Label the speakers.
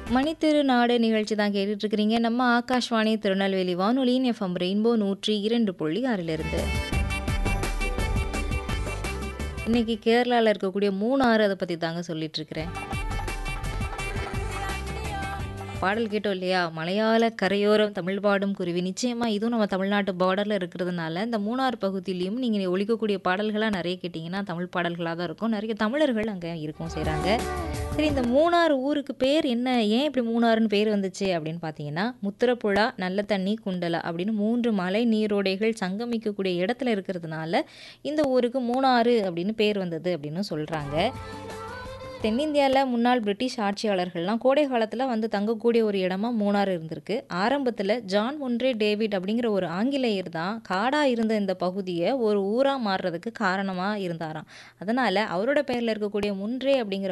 Speaker 1: மணித்திரு நாடு நிகழ்ச்சி தான் கேட்டுட்டு இருக்கிறீங்க நம்ம ஆகாஷ்வாணி திருநெல்வேலி வானொலியின் எஃப்எம் ரெயின்போ நூற்றி இரண்டு புள்ளி ஆறிலிருந்து இன்னைக்கு கேரளாவில் இருக்கக்கூடிய மூணாறு அதை பற்றி தாங்க சொல்லிட்டு இருக்கிறேன் பாடல் கேட்டோம் இல்லையா மலையாள கரையோரம் தமிழ் பாடும் குருவி நிச்சயமாக இதுவும் நம்ம தமிழ்நாட்டு பார்டரில் இருக்கிறதுனால இந்த மூணார் பகுதியிலையும் நீங்கள் ஒழிக்கக்கூடிய பாடல்களாக நிறைய கேட்டிங்கன்னா தமிழ் பாடல்களாக தான் இருக்கும் நிறைய தமிழர்கள் அங்கே இருக்கும் செய்கிறாங்க சரி இந்த மூணார் ஊருக்கு பேர் என்ன ஏன் இப்படி மூணாறுன்னு பேர் வந்துச்சு அப்படின்னு பார்த்தீங்கன்னா முத்திரப்புழா நல்ல தண்ணி குண்டலா அப்படின்னு மூன்று மலை நீரோடைகள் சங்கமிக்கக்கூடிய இடத்துல இருக்கிறதுனால இந்த ஊருக்கு மூணாறு அப்படின்னு பேர் வந்தது அப்படின்னு சொல்கிறாங்க தென்னிந்தியாவில் முன்னாள் பிரிட்டிஷ் ஆட்சியாளர்கள்லாம் கோடை காலத்தில் வந்து தங்கக்கூடிய ஒரு இடமா மூணார் இருந்திருக்கு ஆரம்பத்தில் ஜான் ஒன்றே டேவிட் அப்படிங்கிற ஒரு ஆங்கிலேயர் தான் காடாக இருந்த இந்த பகுதியை ஒரு ஊராக மாறுறதுக்கு காரணமாக இருந்தாராம் அதனால் அவரோட பேரில் இருக்கக்கூடிய முன்றே அப்படிங்கிற